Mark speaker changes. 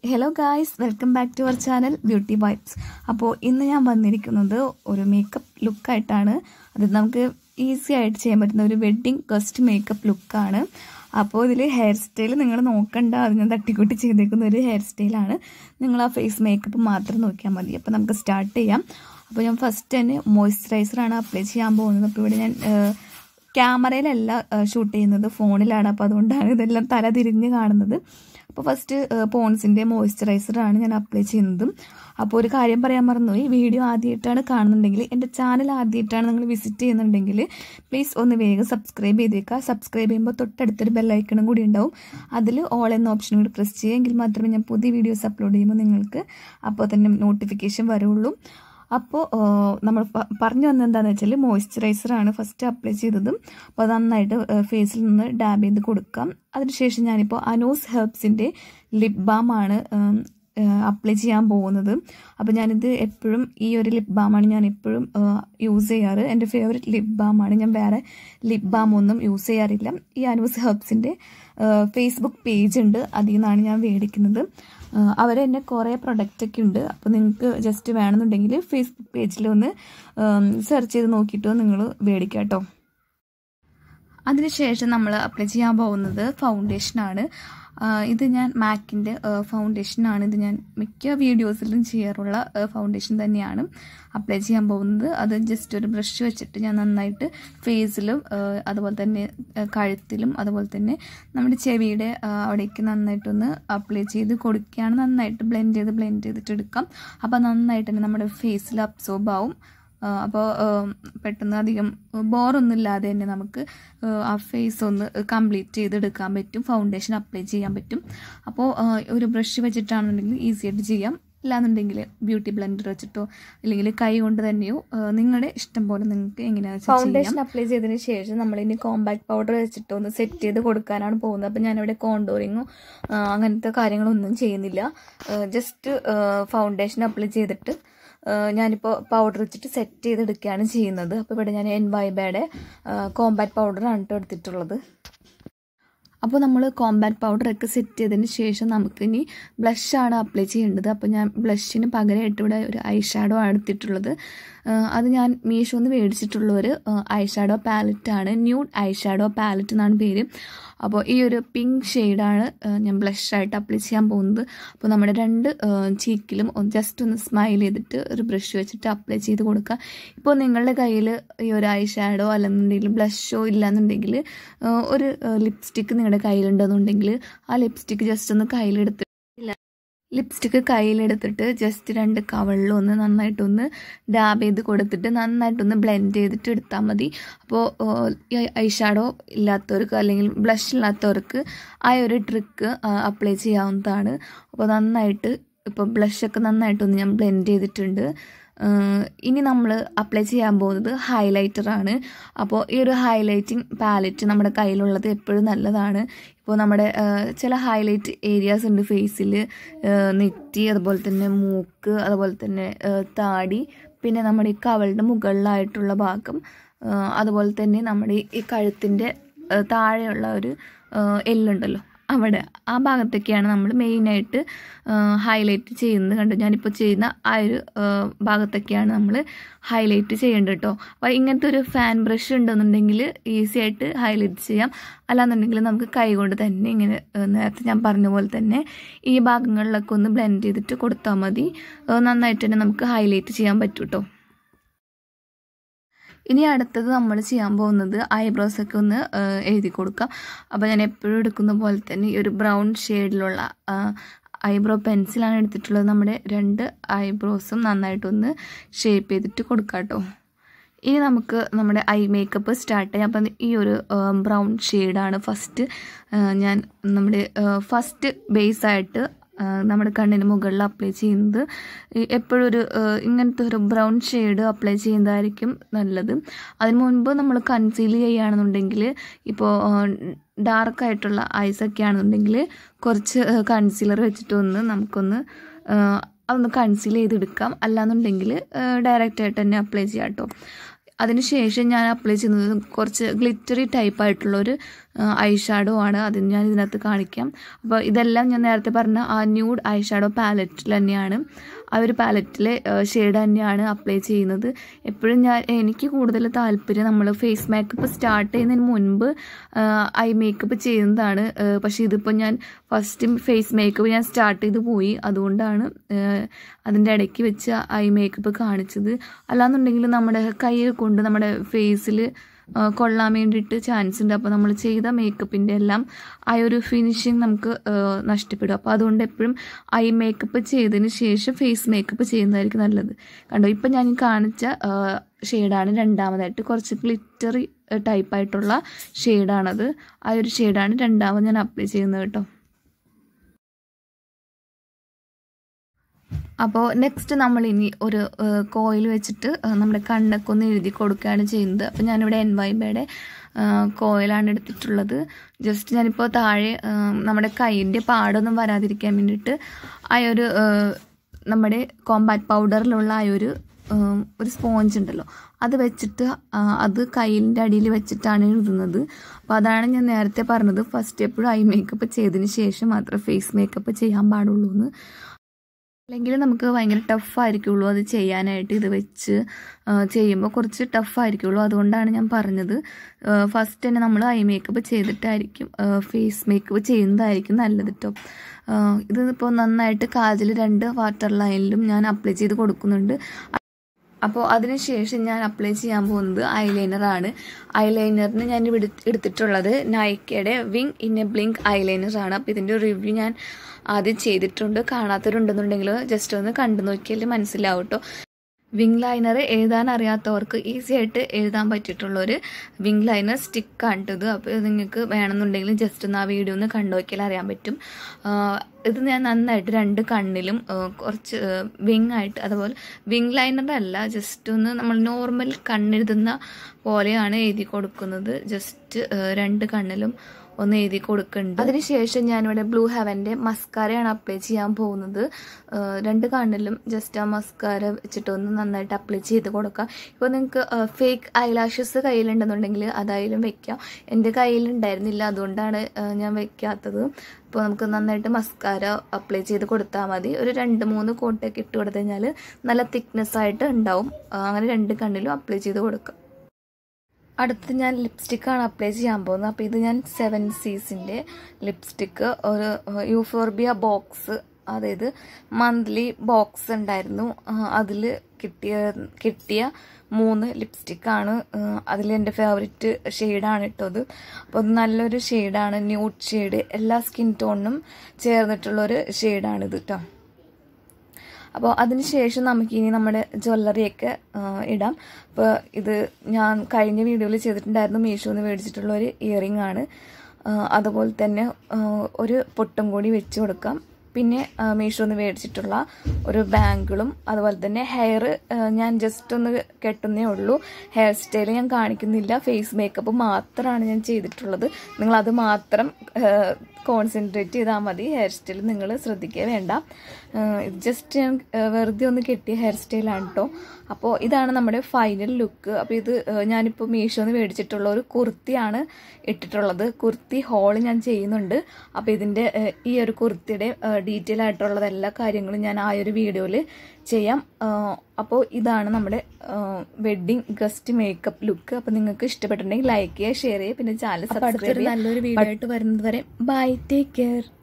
Speaker 1: hello guys welcome back to our channel beauty vibes അപ്പോൾ ഇന്ന് ഞാൻ വന്നിരിക്കുന്നത് ഒരു മേക്കപ്പ് ലുക്കായിട്ടാണ് അത് നമുക്ക് ഈസി ആയിട്ട് ചെയ്യാൻ പറ്റുന്ന ഒരു വെഡ്ഡിങ് ഗസ്റ്റ് മേക്കപ്പ് ലുക്കാണ് അപ്പോൾ ഇതിൽ ഹെയർ സ്റ്റൈൽ നിങ്ങൾ നോക്കണ്ട അത് ഞാൻ തട്ടിക്കൂട്ടി ചെയ്തേക്കുന്ന ഒരു ഹെയർ സ്റ്റൈലാണ് നിങ്ങൾ ആ ഫേസ് മേക്കപ്പ് മാത്രം നോക്കിയാൽ മതി അപ്പോൾ നമുക്ക് സ്റ്റാർട്ട് ചെയ്യാം അപ്പോൾ ഞാൻ ഫസ്റ്റ് തന്നെ മോയ്സ്ചറൈസറാണ് അപ്ലൈ ചെയ്യാൻ പോകുന്നത് അപ്പോൾ ഇവിടെ ഞാൻ ക്യാമറയിലല്ല ഷൂട്ട് ചെയ്യുന്നത് ഫോണിലാണ് അപ്പോൾ അതുകൊണ്ടാണ് ഇതെല്ലാം തല തിരിഞ്ഞ് കാണുന്നത് അപ്പോൾ ഫസ്റ്റ് പോൺസിൻ്റെ മോയ്സ്ചറൈസറാണ് ഞാൻ അപ്ലൈ ചെയ്യുന്നതും അപ്പോൾ ഒരു കാര്യം പറയാൻ മറന്നുപോയി വീഡിയോ ആദ്യമായിട്ടാണ് കാണുന്നുണ്ടെങ്കിൽ എൻ്റെ ചാനൽ ആദ്യമായിട്ടാണ് നിങ്ങൾ വിസിറ്റ് ചെയ്യുന്നുണ്ടെങ്കിൽ പ്ലീസ് ഒന്ന് വേഗം സബ്സ്ക്രൈബ് ചെയ്തേക്കുക സബ്സ്ക്രൈബ് ചെയ്യുമ്പോൾ തൊട്ടടുത്തൊരു ബെല്ലൈക്കണും കൂടി ഉണ്ടാവും അതിൽ ഓൾ എന്ന ഓപ്ഷൻ കൂടി പ്രസ് ചെയ്യുമെങ്കിൽ മാത്രമേ ഞാൻ പുതിയ വീഡിയോസ് അപ്ലോഡ് ചെയ്യുമ്പോൾ നിങ്ങൾക്ക് അപ്പോൾ തന്നെ നോട്ടിഫിക്കേഷൻ വരുള്ളൂ അപ്പോൾ നമ്മൾ പറഞ്ഞു വന്നത് എന്താണെന്ന് വെച്ചാൽ മോയ്സ്ചറൈസറാണ് ഫസ്റ്റ് അപ്ലൈ ചെയ്തതും അപ്പോൾ അത് നന്നായിട്ട് ഫേസിൽ നിന്ന് ഡാബ് ചെയ്ത് കൊടുക്കാം അതിനുശേഷം ഞാനിപ്പോൾ അനൂസ് ഹെർബ്സിൻ്റെ ലിപ് ബാമാണ് അപ്ലൈ ചെയ്യാൻ പോകുന്നത് അപ്പോൾ ഞാനിത് എപ്പോഴും ഈ ഒരു ലിപ് ബാമാണ് ഞാൻ എപ്പോഴും യൂസ് ചെയ്യാറ് എൻ്റെ ഫേവററ്റ് ലിപ് ബാമാണ് ഞാൻ വേറെ ലിപ് ബാം ഒന്നും യൂസ് ചെയ്യാറില്ല ഈ അനൂസ് ഹെർബ്സിൻ്റെ ഫേസ്ബുക്ക് പേജ് ഉണ്ട് അതിൽ നിന്നാണ് ഞാൻ മേടിക്കുന്നത് അവർ തന്നെ കുറേ പ്രൊഡക്റ്റൊക്കെ ഉണ്ട് അപ്പോൾ നിങ്ങൾക്ക് ജസ്റ്റ് വേണമെന്നുണ്ടെങ്കിൽ ഫേസ്ബുക്ക് പേജിൽ ഒന്ന് സെർച്ച് ചെയ്ത് നോക്കിയിട്ട് നിങ്ങൾ മേടിക്കാം കേട്ടോ അതിനുശേഷം നമ്മൾ അപ്ലൈ ചെയ്യാൻ പോകുന്നത് ഫൗണ്ടേഷനാണ് ഇത് ഞാൻ മാക്കിൻ്റെ ഫൗണ്ടേഷനാണ് ഇത് ഞാൻ മിക്ക വീഡിയോസിലും ചെയ്യാറുള്ള ഫൗണ്ടേഷൻ തന്നെയാണ് അപ്ലൈ ചെയ്യാൻ പോകുന്നത് അത് ജസ്റ്റ് ഒരു ബ്രഷ് വെച്ചിട്ട് ഞാൻ നന്നായിട്ട് ഫേസിലും അതുപോലെ തന്നെ കഴുത്തിലും അതുപോലെ തന്നെ നമ്മുടെ ചെവിയുടെ അവിടേക്ക് നന്നായിട്ടൊന്ന് അപ്ലൈ ചെയ്ത് കൊടുക്കുകയാണ് നന്നായിട്ട് ബ്ലെൻഡ് ചെയ്ത് ബ്ലെൻഡ് ചെയ്തിട്ട് എടുക്കാം അപ്പോൾ നന്നായിട്ട് തന്നെ നമ്മുടെ ഫേസിൽ അബ്സോർബ് ആവും അപ്പോൾ പെട്ടെന്ന് അധികം ബോറൊന്നും ഇല്ലാതെ തന്നെ നമുക്ക് ആ ഫേസ് ഒന്ന് കംപ്ലീറ്റ് ചെയ്തെടുക്കാൻ പറ്റും ഫൗണ്ടേഷൻ അപ്ലൈ ചെയ്യാൻ പറ്റും അപ്പോൾ ഒരു ബ്രഷ് വെച്ചിട്ടാണെന്നുണ്ടെങ്കിൽ ഈസി ആയിട്ട് ചെയ്യാം ഇല്ലാന്നുണ്ടെങ്കിൽ ബ്യൂട്ടി ബ്ലെൻഡർ വെച്ചിട്ടോ അല്ലെങ്കിൽ കൈ കൊണ്ട് തന്നെയോ നിങ്ങളുടെ ഇഷ്ടം പോലെ നിങ്ങൾക്ക് എങ്ങനെയാണെന്ന് ഫൗണ്ടേഷൻ അപ്ലൈ ചെയ്തതിന് ശേഷം നമ്മളിനി കോമ്പാക്ട് പൗഡർ വെച്ചിട്ട് ഒന്ന് സെറ്റ് ചെയ്ത് കൊടുക്കാനാണ് പോകുന്നത് അപ്പം ഞാനിവിടെ കോണ്ടോറിങ്ങോ അങ്ങനത്തെ കാര്യങ്ങളൊന്നും ചെയ്യുന്നില്ല ജസ്റ്റ് ഫൗണ്ടേഷൻ അപ്ലൈ ചെയ്തിട്ട് ഞാനിപ്പോൾ പൗഡർ വെച്ചിട്ട് സെറ്റ് ചെയ്തെടുക്കുകയാണ് ചെയ്യുന്നത് അപ്പോൾ ഇവിടെ ഞാൻ എൻ വൈബയുടെ കോമ്പാക്ട് പൗഡറാണ് കേട്ടോ എടുത്തിട്ടുള്ളത് അപ്പോൾ നമ്മൾ കോമ്പാക്ട് പൗഡറൊക്കെ സെറ്റ് ചെയ്തതിന് ശേഷം നമുക്കിനി ബ്ലഷാണ് അപ്ലൈ ചെയ്യേണ്ടത് അപ്പോൾ ഞാൻ ബ്ലഷിന് പകരമായിട്ട് ഇവിടെ ഒരു ഐ ഷാഡോ ആണ് എടുത്തിട്ടുള്ളത് അത് ഞാൻ മീഷോന്ന് മേടിച്ചിട്ടുള്ള ഒരു ഐ ഷാഡോ പാലറ്റാണ് ന്യൂഡ് ഐ ഷാഡോ പാലറ്റ് എന്നാണ് പേര് അപ്പോൾ ഈ ഒരു പിങ്ക് ഷെയ്ഡാണ് ഞാൻ ബ്ലഷായിട്ട് അപ്ലൈ ചെയ്യാൻ പോകുന്നത് അപ്പോൾ നമ്മുടെ രണ്ട് ചീക്കിലും ജസ്റ്റ് ഒന്ന് സ്മൈൽ ചെയ്തിട്ട് ഒരു ബ്രഷ് വെച്ചിട്ട് അപ്ലൈ ചെയ്ത് കൊടുക്കുക ഇപ്പോൾ നിങ്ങളുടെ കയ്യിൽ ഈ ഒരു ഐ ഷാഡോ അല്ലെന്നുണ്ടെങ്കിൽ ബ്ലഷോ ഇല്ലാന്നുണ്ടെങ്കിൽ ഒരു ലിപ്സ്റ്റിക്ക് നിങ്ങളുടെ കയ്യിലുണ്ടെന്നുണ്ടെങ്കിൽ ആ ലിപ്സ്റ്റിക്ക് ജസ്റ്റ് ഒന്ന് കയ്യിലെടുത്ത് ലിപ്സ്റ്റിക്ക് കയ്യിലെടുത്തിട്ട് ജസ്റ്റ് രണ്ട് കവളിൽ ഒന്ന് നന്നായിട്ടൊന്ന് ഡാബ് ചെയ്ത് കൊടുത്തിട്ട് നന്നായിട്ടൊന്ന് ബ്ലെൻഡ് ചെയ്തിട്ട് എടുത്താൽ മതി അപ്പോൾ ഐ ഷാഡോ ഇല്ലാത്തവർക്ക് അല്ലെങ്കിൽ ബ്ലഷ് ഇല്ലാത്തവർക്ക് ആ ഒരു ട്രിക്ക് അപ്ലൈ ചെയ്യാവുന്നതാണ് അപ്പോൾ നന്നായിട്ട് ഇപ്പോൾ ബ്ലഷൊക്കെ നന്നായിട്ടൊന്ന് ഞാൻ ബ്ലെൻഡ് ചെയ്തിട്ടുണ്ട് ഇനി നമ്മൾ അപ്ലൈ ചെയ്യാൻ പോകുന്നത് ഹൈലൈറ്ററാണ് അപ്പോൾ ഈ ഒരു ഹൈലൈറ്റിംഗ് പാലറ്റ് നമ്മുടെ കയ്യിലുള്ളത് എപ്പോഴും നല്ലതാണ് ഇപ്പോൾ നമ്മുടെ ചില ഹൈലൈറ്റ് ഏരിയാസ് ഉണ്ട് ഫേസിൽ നെറ്റി അതുപോലെ തന്നെ മൂക്ക് അതുപോലെ തന്നെ താടി പിന്നെ നമ്മുടെ ഈ കവളുടെ മുകളിലായിട്ടുള്ള ഭാഗം അതുപോലെ തന്നെ നമ്മുടെ ഈ കഴുത്തിൻ്റെ താഴെയുള്ള ഒരു എല്ലുണ്ടല്ലോ അവിടെ ആ ഭാഗത്തൊക്കെയാണ് നമ്മൾ മെയിനായിട്ട് ഹൈലൈറ്റ് ചെയ്യുന്നത് കണ്ടു ഞാനിപ്പോൾ ചെയ്യുന്ന ആ ഒരു ഭാഗത്തൊക്കെയാണ് നമ്മൾ ഹൈലൈറ്റ് ചെയ്യേണ്ടത് കേട്ടോ അപ്പോൾ ഇങ്ങനത്തെ ഒരു ഫാൻ ബ്രഷ് ഉണ്ടെന്നുണ്ടെങ്കിൽ ഈസി ആയിട്ട് ഹൈലൈറ്റ് ചെയ്യാം അല്ലാന്നുണ്ടെങ്കിൽ നമുക്ക് കൈ കൊണ്ട് തന്നെ ഇങ്ങനെ നേരത്തെ ഞാൻ പറഞ്ഞ പോലെ തന്നെ ഈ ഭാഗങ്ങളിലൊക്കെ ഒന്ന് ബ്ലെൻഡ് ചെയ്തിട്ട് കൊടുത്താൽ മതി നന്നായിട്ട് തന്നെ നമുക്ക് ഹൈലൈറ്റ് ചെയ്യാൻ പറ്റും കേട്ടോ ഇനി അടുത്തത് നമ്മൾ ചെയ്യാൻ പോകുന്നത് ഐബ്രോസൊക്കെ ഒന്ന് എഴുതി കൊടുക്കാം അപ്പോൾ ഞാൻ എപ്പോഴും എടുക്കുന്ന പോലെ തന്നെ ഈ ഒരു ബ്രൗൺ ഷെയ്ഡിലുള്ള ഐബ്രോ പെൻസിലാണ് എടുത്തിട്ടുള്ളത് നമ്മുടെ രണ്ട് ഐബ്രോസും നന്നായിട്ടൊന്ന് ഷേപ്പ് ചെയ്തിട്ട് കൊടുക്കാം കേട്ടോ ഇനി നമുക്ക് നമ്മുടെ ഐ മേക്കപ്പ് സ്റ്റാർട്ട് ചെയ്യാം അപ്പം ഈ ഒരു ബ്രൗൺ ഷെയ്ഡാണ് ഫസ്റ്റ് ഞാൻ നമ്മുടെ ഫസ്റ്റ് ബേസായിട്ട് നമ്മുടെ കണ്ണിന് മുകളിൽ അപ്ലൈ ചെയ്യുന്നത് എപ്പോഴും ഒരു ഇങ്ങനത്തെ ഒരു ബ്രൗൺ ഷെയ്ഡ് അപ്ലൈ ചെയ്യുന്നതായിരിക്കും നല്ലത് അതിന് മുൻപ് നമ്മൾ കൺസീൽ ചെയ്യുകയാണെന്നുണ്ടെങ്കിൽ ഇപ്പോൾ ഡാർക്ക് ആയിട്ടുള്ള ഐസ് ഒക്കെ ആണെന്നുണ്ടെങ്കിൽ കുറച്ച് കൺസീലർ വെച്ചിട്ടൊന്ന് നമുക്കൊന്ന് അതൊന്ന് കൺസീൽ ചെയ്തെടുക്കാം അല്ലാന്നുണ്ടെങ്കിൽ ഡയറക്റ്റായിട്ട് തന്നെ അപ്ലൈ ചെയ്യാം കേട്ടോ അതിനുശേഷം ഞാൻ അപ്ലൈ ചെയ്യുന്നത് കുറച്ച് ഗ്ലിറ്ററി ടൈപ്പ് ആയിട്ടുള്ള ഒരു ഐ ഷാഡോ ആണ് അത് ഞാൻ ഇതിനകത്ത് കാണിക്കാം അപ്പോൾ ഇതെല്ലാം ഞാൻ നേരത്തെ പറഞ്ഞ ആ ന്യൂഡ് ഐ ഷാഡോ പാലറ്റിൽ തന്നെയാണ് ആ ഒരു പാലറ്റിലെ ഷെയ്ഡ് തന്നെയാണ് അപ്ലൈ ചെയ്യുന്നത് എപ്പോഴും ഞാൻ എനിക്ക് കൂടുതൽ താല്പര്യം നമ്മൾ ഫേസ് മേക്കപ്പ് സ്റ്റാർട്ട് ചെയ്യുന്നതിന് മുൻപ് ഐ മേക്കപ്പ് ചെയ്യുന്നതാണ് പക്ഷേ ഇതിപ്പോൾ ഞാൻ ഫസ്റ്റ് ഫേസ് മേക്കപ്പ് ഞാൻ സ്റ്റാർട്ട് ചെയ്ത് പോയി അതുകൊണ്ടാണ് അതിൻ്റെ ഇടയ്ക്ക് വെച്ച് ഐ മേക്കപ്പ് കാണിച്ചത് അല്ലാന്നുണ്ടെങ്കിൽ നമ്മുടെ കൈ കൊണ്ട് നമ്മുടെ ഫേസിൽ കൊള്ളാൻ വേണ്ടിയിട്ട് ചാൻസ് ഉണ്ട് അപ്പോൾ നമ്മൾ ചെയ്ത മേക്കപ്പിൻ്റെ എല്ലാം ആ ഒരു ഫിനിഷിങ് നമുക്ക് നഷ്ടപ്പെടും അപ്പോൾ അതുകൊണ്ട് എപ്പോഴും ഐ മേക്കപ്പ് ചെയ്തതിന് ശേഷം ഫേസ് മേക്കപ്പ് ചെയ്യുന്നതായിരിക്കും നല്ലത് കണ്ടോ ഇപ്പം ഞാൻ കാണിച്ച ഷെയ്ഡാണ് രണ്ടാമതായിട്ട് കുറച്ച് ഗ്ലിറ്ററി ടൈപ്പായിട്ടുള്ള ഷെയ്ഡാണത് ആ ഒരു ഷെയ്ഡാണ് രണ്ടാമത് ഞാൻ അപ്ലൈ ചെയ്യുന്നത് കേട്ടോ അപ്പോൾ നെക്സ്റ്റ് നമ്മൾ ഇനി ഒരു കോയിൽ വെച്ചിട്ട് നമ്മുടെ കണ്ണൊക്കെ ഒന്ന് എഴുതി കൊടുക്കുകയാണ് ചെയ്യുന്നത് അപ്പോൾ ഞാനിവിടെ എൻ വൈബയുടെ കോയിലാണ് എടുത്തിട്ടുള്ളത് ജസ്റ്റ് ഞാനിപ്പോൾ താഴെ നമ്മുടെ കൈയിൻ്റെ പാടൊന്നും വരാതിരിക്കാൻ വേണ്ടിയിട്ട് ആ ഒരു നമ്മുടെ കോമ്പാക്ട് പൗഡറിലുള്ള ആ ഒരു ഒരു സ്പോഞ്ച് ഉണ്ടല്ലോ അത് വെച്ചിട്ട് അത് കയ്യിൻ്റെ അടിയിൽ വെച്ചിട്ടാണ് എഴുതുന്നത് അപ്പോൾ അതാണ് ഞാൻ നേരത്തെ പറഞ്ഞത് ഫസ്റ്റ് എപ്പോഴും ഐ മേക്കപ്പ് ചെയ്തതിന് ശേഷം മാത്രമേ ഫേസ് മേക്കപ്പ് ചെയ്യാൻ പാടുള്ളൂ എന്ന് അല്ലെങ്കിൽ നമുക്ക് ഭയങ്കര ടഫായിരിക്കുള്ളൂ അത് ചെയ്യാനായിട്ട് ഇത് വെച്ച് ചെയ്യുമ്പോൾ കുറച്ച് ടഫായിരിക്കുള്ളൂ അതുകൊണ്ടാണ് ഞാൻ പറഞ്ഞത് ഫസ്റ്റ് തന്നെ നമ്മൾ ഐ മേക്കപ്പ് ചെയ്തിട്ടായിരിക്കും ഫേസ് മേക്കപ്പ് ചെയ്യുന്നതായിരിക്കും നല്ലത് കേട്ടോ ഇതിപ്പോൾ നന്നായിട്ട് കാതിൽ രണ്ട് വാട്ടർ ലൈനിലും ഞാൻ അപ്ലൈ ചെയ്ത് കൊടുക്കുന്നുണ്ട് അപ്പോൾ അതിനുശേഷം ഞാൻ അപ്ലൈ ചെയ്യാൻ പോകുന്നത് ഐലൈനറാണ് ഐലൈനറിന് ഞാൻ ഇവിടെ എടുത്തിട്ടുള്ളത് നൈക്കയുടെ വിങ് ഇൻ എ ബ്ലിങ്ക് ഐലൈനറാണ് അപ്പോൾ ഇതിൻ്റെ റിവ്യൂ ഞാൻ ആദ്യം ചെയ്തിട്ടുണ്ട് കാണാത്തവരുണ്ടെന്നുണ്ടെങ്കിൽ ജസ്റ്റ് ഒന്ന് കണ്ടു നോക്കിയാൽ മനസ്സിലാവും കേട്ടോ വിങ് ലൈനർ എഴുതാൻ അറിയാത്തവർക്ക് ഈസി ആയിട്ട് എഴുതാൻ പറ്റിയിട്ടുള്ള ഒരു വിങ് ലൈനർ സ്റ്റിക്കാണ് ഇത് അപ്പോൾ നിങ്ങൾക്ക് വേണമെന്നുണ്ടെങ്കിൽ ജസ്റ്റ് ഒന്ന് ആ വീഡിയോ ഒന്ന് കണ്ടു നോക്കിയാൽ അറിയാൻ പറ്റും ഇത് ഞാൻ നന്നായിട്ട് രണ്ട് കണ്ണിലും കുറച്ച് വിങ് ആയിട്ട് അതുപോലെ വിങ് ലൈനർ അല്ല ജസ്റ്റ് ഒന്ന് നമ്മൾ നോർമൽ കണ്ണെഴുതുന്ന പോലെയാണ് എഴുതി കൊടുക്കുന്നത് ജസ്റ്റ് രണ്ട് കണ്ണിലും ഒന്ന് എഴുതി കൊടുക്കുന്നുണ്ട് അതിനുശേഷം ഞാനിവിടെ ബ്ലൂ ഹെവൻ്റെ മസ്കാരയാണ് അപ്ലൈ ചെയ്യാൻ പോകുന്നത് രണ്ട് കണ്ണിലും ജസ്റ്റ് ആ മസ്കാര വെച്ചിട്ട് ഒന്ന് നന്നായിട്ട് അപ്ലൈ ചെയ്ത് കൊടുക്കാം ഇപ്പോൾ നിങ്ങൾക്ക് ഫേക്ക് ഐലാഷസ് കയ്യിലുണ്ടെന്നുണ്ടെങ്കിൽ അതായാലും വെക്കാം എൻ്റെ കയ്യിലുണ്ടായിരുന്നില്ല അതുകൊണ്ടാണ് ഞാൻ വെക്കാത്തത് ഇപ്പോൾ നമുക്ക് നന്നായിട്ട് മസ്കാര അപ്ലൈ ചെയ്ത് കൊടുത്താൽ മതി ഒരു രണ്ട് മൂന്ന് കോട്ടൊക്കെ ഇട്ട് കൊടുത്തു കഴിഞ്ഞാൽ നല്ല തിക്നെസ് ആയിട്ട് ഉണ്ടാവും അങ്ങനെ രണ്ട് കണ്ണിലും അപ്ലൈ ചെയ്ത് കൊടുക്കാം അടുത്ത് ഞാൻ ലിപ്സ്റ്റിക്കാണ് അപ്ലൈ ചെയ്യാൻ പോകുന്നത് അപ്പോൾ ഇത് ഞാൻ സെവൻ സീസിൻ്റെ ലിപ്സ്റ്റിക്ക് ഒരു യൂഫോർബിയ ബോക്സ് അതായത് മന്ത്ലി ബോക്സ് ഉണ്ടായിരുന്നു അതിൽ കിട്ടിയ കിട്ടിയ മൂന്ന് ലിപ്സ്റ്റിക്കാണ് അതിൽ എൻ്റെ ഫേവററ്റ് ഷെയ്ഡാണ് ഇട്ടത് അപ്പോൾ അത് നല്ലൊരു ഷെയ്ഡാണ് ന്യൂഡ് ഷെയ്ഡ് എല്ലാ സ്കിൻ ടോണിനും ചേർന്നിട്ടുള്ളൊരു ഷെയ്ഡാണിത് കേട്ടോ അപ്പോൾ അതിന് ശേഷം നമുക്കിനി നമ്മുടെ ജ്വല്ലറിയൊക്കെ ഇടാം അപ്പോൾ ഇത് ഞാൻ കഴിഞ്ഞ വീഡിയോയിൽ ചെയ്തിട്ടുണ്ടായിരുന്നു മീഷോന്ന് മേടിച്ചിട്ടുള്ള ഒരു ഇയറിംഗ് ആണ് അതുപോലെ തന്നെ ഒരു പൊട്ടും കൂടി വെച്ച് കൊടുക്കാം പിന്നെ മീഷോന്ന് മേടിച്ചിട്ടുള്ള ഒരു ബാങ്കിളും അതുപോലെ തന്നെ ഹെയർ ഞാൻ ജസ്റ്റ് ഒന്ന് കെട്ടുന്നേ ഉള്ളൂ ഹെയർ സ്റ്റൈൽ ഞാൻ കാണിക്കുന്നില്ല ഫേസ് മേക്കപ്പ് മാത്രമാണ് ഞാൻ ചെയ്തിട്ടുള്ളത് നിങ്ങളത് മാത്രം കോൺസെൻട്രേറ്റ് ചെയ്താൽ മതി ഹെയർ സ്റ്റൈൽ നിങ്ങൾ ശ്രദ്ധിക്കുക വേണ്ട ഇത് ജസ്റ്റ് ഞാൻ വെറുതെ ഒന്ന് കെട്ടിയ ഹെയർ സ്റ്റൈലാണ് കേട്ടോ അപ്പോൾ ഇതാണ് നമ്മുടെ ഫൈനൽ ലുക്ക് അപ്പോൾ ഇത് ഞാനിപ്പോൾ മീഷോന്ന് മേടിച്ചിട്ടുള്ള ഒരു കുർത്തിയാണ് ഇട്ടിട്ടുള്ളത് കുർത്തി ഹോൾ ഞാൻ ചെയ്യുന്നുണ്ട് അപ്പോൾ ഇതിൻ്റെ ഈ ഒരു കുർത്തിയുടെ ഡീറ്റെയിൽ ആയിട്ടുള്ളത് എല്ലാ കാര്യങ്ങളും ഞാൻ ആ ഒരു വീഡിയോയിൽ ചെയ്യാം അപ്പോൾ ഇതാണ് നമ്മുടെ വെഡ്ഡിങ് ഗസ്റ്റ് മേക്കപ്പ് ലുക്ക് അപ്പോൾ നിങ്ങൾക്ക് ഇഷ്ടപ്പെട്ടിട്ടുണ്ടെങ്കിൽ ലൈക്ക് ചെയ്യുക ഷെയർ ചെയ്യുക പിന്നെ ചാനൽ സബ്സ്ക്രൈബ് ചെയ്യുക നല്ലൊരു വീഡിയോ ആയിട്ട് വരുന്നത് വരെ ബൈ ടേക്ക് കെയർ